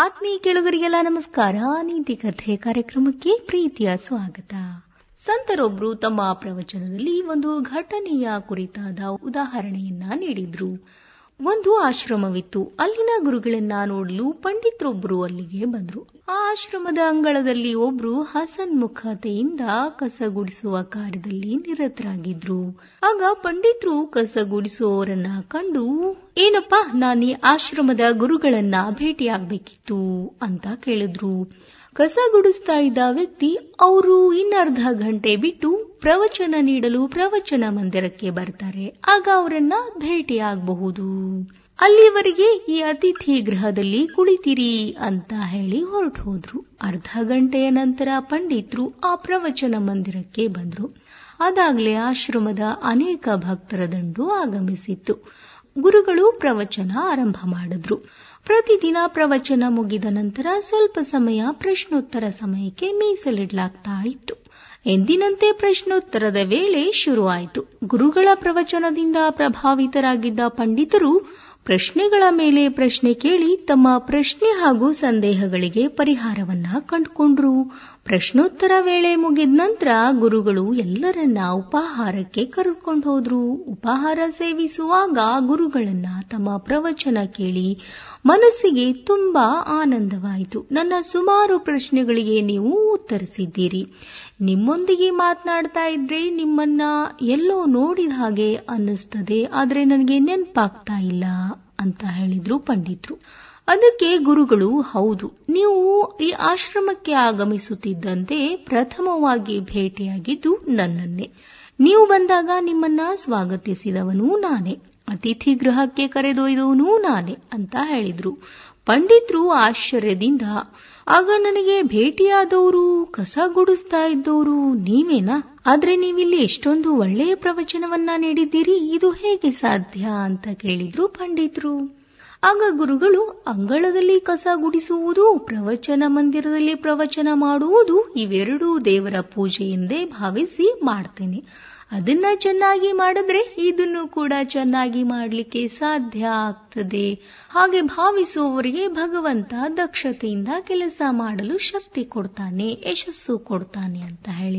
ಆತ್ಮೀಯ ಕೆಳಗರಿಗೆಲ್ಲ ನಮಸ್ಕಾರ ನೀತಿ ಕಥೆ ಕಾರ್ಯಕ್ರಮಕ್ಕೆ ಪ್ರೀತಿಯ ಸ್ವಾಗತ ಸಂತರೊಬ್ರು ತಮ್ಮ ಪ್ರವಚನದಲ್ಲಿ ಒಂದು ಘಟನೆಯ ಕುರಿತಾದ ಉದಾಹರಣೆಯನ್ನ ನೀಡಿದ್ರು ಒಂದು ಆಶ್ರಮವಿತ್ತು ಅಲ್ಲಿನ ಗುರುಗಳನ್ನ ನೋಡಲು ಪಂಡಿತರೊಬ್ರು ಅಲ್ಲಿಗೆ ಬಂದ್ರು ಆ ಆಶ್ರಮದ ಅಂಗಳದಲ್ಲಿ ಒಬ್ರು ಹಸನ್ಮುಖತೆಯಿಂದ ಕಸ ಗುಡಿಸುವ ಕಾರ್ಯದಲ್ಲಿ ನಿರತರಾಗಿದ್ರು ಆಗ ಪಂಡಿತರು ಕಸ ಗುಡಿಸುವವರನ್ನ ಕಂಡು ಏನಪ್ಪ ನಾನು ಈ ಆಶ್ರಮದ ಗುರುಗಳನ್ನ ಭೇಟಿಯಾಗಬೇಕಿತ್ತು ಅಂತ ಕೇಳಿದ್ರು ಕಸ ಗುಡಿಸ್ತಾ ಇದ್ದ ವ್ಯಕ್ತಿ ಅವರು ಇನ್ನರ್ಧ ಗಂಟೆ ಬಿಟ್ಟು ಪ್ರವಚನ ನೀಡಲು ಪ್ರವಚನ ಮಂದಿರಕ್ಕೆ ಬರ್ತಾರೆ ಆಗ ಅವರನ್ನ ಭೇಟಿಯಾಗಬಹುದು ಅಲ್ಲಿವರೆಗೆ ಈ ಅತಿಥಿ ಗೃಹದಲ್ಲಿ ಕುಳಿತಿರಿ ಅಂತ ಹೇಳಿ ಹೊರಟು ಹೋದ್ರು ಅರ್ಧ ಗಂಟೆಯ ನಂತರ ಪಂಡಿತರು ಆ ಪ್ರವಚನ ಮಂದಿರಕ್ಕೆ ಬಂದ್ರು ಅದಾಗ್ಲೇ ಆಶ್ರಮದ ಅನೇಕ ಭಕ್ತರ ದಂಡು ಆಗಮಿಸಿತ್ತು ಗುರುಗಳು ಪ್ರವಚನ ಆರಂಭ ಮಾಡಿದ್ರು ಪ್ರತಿದಿನ ಪ್ರವಚನ ಮುಗಿದ ನಂತರ ಸ್ವಲ್ಪ ಸಮಯ ಪ್ರಶ್ನೋತ್ತರ ಸಮಯಕ್ಕೆ ಮೀಸಲಿಡ್ಲಾಗ್ತಾ ಇತ್ತು ಎಂದಿನಂತೆ ಪ್ರಶ್ನೋತ್ತರದ ವೇಳೆ ಶುರುವಾಯಿತು ಗುರುಗಳ ಪ್ರವಚನದಿಂದ ಪ್ರಭಾವಿತರಾಗಿದ್ದ ಪಂಡಿತರು ಪ್ರಶ್ನೆಗಳ ಮೇಲೆ ಪ್ರಶ್ನೆ ಕೇಳಿ ತಮ್ಮ ಪ್ರಶ್ನೆ ಹಾಗೂ ಸಂದೇಹಗಳಿಗೆ ಪರಿಹಾರವನ್ನ ಕಂಡುಕೊಂಡ್ರು ಪ್ರಶ್ನೋತ್ತರ ವೇಳೆ ಮುಗಿದ ನಂತರ ಗುರುಗಳು ಎಲ್ಲರನ್ನ ಉಪಾಹಾರಕ್ಕೆ ಕರೆದುಕೊಂಡು ಹೋದ್ರು ಉಪಾಹಾರ ಸೇವಿಸುವಾಗ ಗುರುಗಳನ್ನ ತಮ್ಮ ಪ್ರವಚನ ಕೇಳಿ ಮನಸ್ಸಿಗೆ ತುಂಬಾ ಆನಂದವಾಯಿತು ನನ್ನ ಸುಮಾರು ಪ್ರಶ್ನೆಗಳಿಗೆ ನೀವು ಉತ್ತರಿಸಿದ್ದೀರಿ ನಿಮ್ಮೊಂದಿಗೆ ಮಾತನಾಡ್ತಾ ಇದ್ರೆ ನಿಮ್ಮನ್ನ ಎಲ್ಲೋ ನೋಡಿದ ಹಾಗೆ ಅನ್ನಿಸ್ತದೆ ಆದ್ರೆ ನನಗೆ ನೆನಪಾಗ್ತಾ ಇಲ್ಲ ಅಂತ ಹೇಳಿದ್ರು ಪಂಡಿತರು ಅದಕ್ಕೆ ಗುರುಗಳು ಹೌದು ನೀವು ಈ ಆಶ್ರಮಕ್ಕೆ ಆಗಮಿಸುತ್ತಿದ್ದಂತೆ ಪ್ರಥಮವಾಗಿ ಭೇಟಿಯಾಗಿದ್ದು ನನ್ನನ್ನೇ ನೀವು ಬಂದಾಗ ನಿಮ್ಮನ್ನ ಸ್ವಾಗತಿಸಿದವನು ನಾನೇ ಅತಿಥಿ ಗೃಹಕ್ಕೆ ಕರೆದೊಯ್ದವನು ನಾನೇ ಅಂತ ಹೇಳಿದ್ರು ಪಂಡಿತರು ಆಶ್ಚರ್ಯದಿಂದ ಆಗ ನನಗೆ ಭೇಟಿಯಾದವರು ಕಸ ಗುಡಿಸ್ತಾ ಇದ್ದವರು ನೀವೇನಾ ಆದ್ರೆ ನೀವಿಲ್ಲಿ ಎಷ್ಟೊಂದು ಒಳ್ಳೆಯ ಪ್ರವಚನವನ್ನ ನೀಡಿದ್ದೀರಿ ಇದು ಹೇಗೆ ಸಾಧ್ಯ ಅಂತ ಕೇಳಿದ್ರು ಪಂಡಿತರು ಆಗ ಗುರುಗಳು ಅಂಗಳದಲ್ಲಿ ಕಸ ಗುಡಿಸುವುದು ಪ್ರವಚನ ಮಂದಿರದಲ್ಲಿ ಪ್ರವಚನ ಮಾಡುವುದು ಇವೆರಡೂ ದೇವರ ಪೂಜೆ ಎಂದೇ ಭಾವಿಸಿ ಮಾಡ್ತೇನೆ ಅದನ್ನ ಚೆನ್ನಾಗಿ ಮಾಡಿದ್ರೆ ಇದನ್ನು ಕೂಡ ಚೆನ್ನಾಗಿ ಮಾಡಲಿಕ್ಕೆ ಸಾಧ್ಯ ಆಗ್ತದೆ ಹಾಗೆ ಭಾವಿಸುವವರಿಗೆ ಭಗವಂತ ದಕ್ಷತೆಯಿಂದ ಕೆಲಸ ಮಾಡಲು ಶಕ್ತಿ ಕೊಡ್ತಾನೆ ಯಶಸ್ಸು ಕೊಡ್ತಾನೆ ಅಂತ ಹೇಳಿ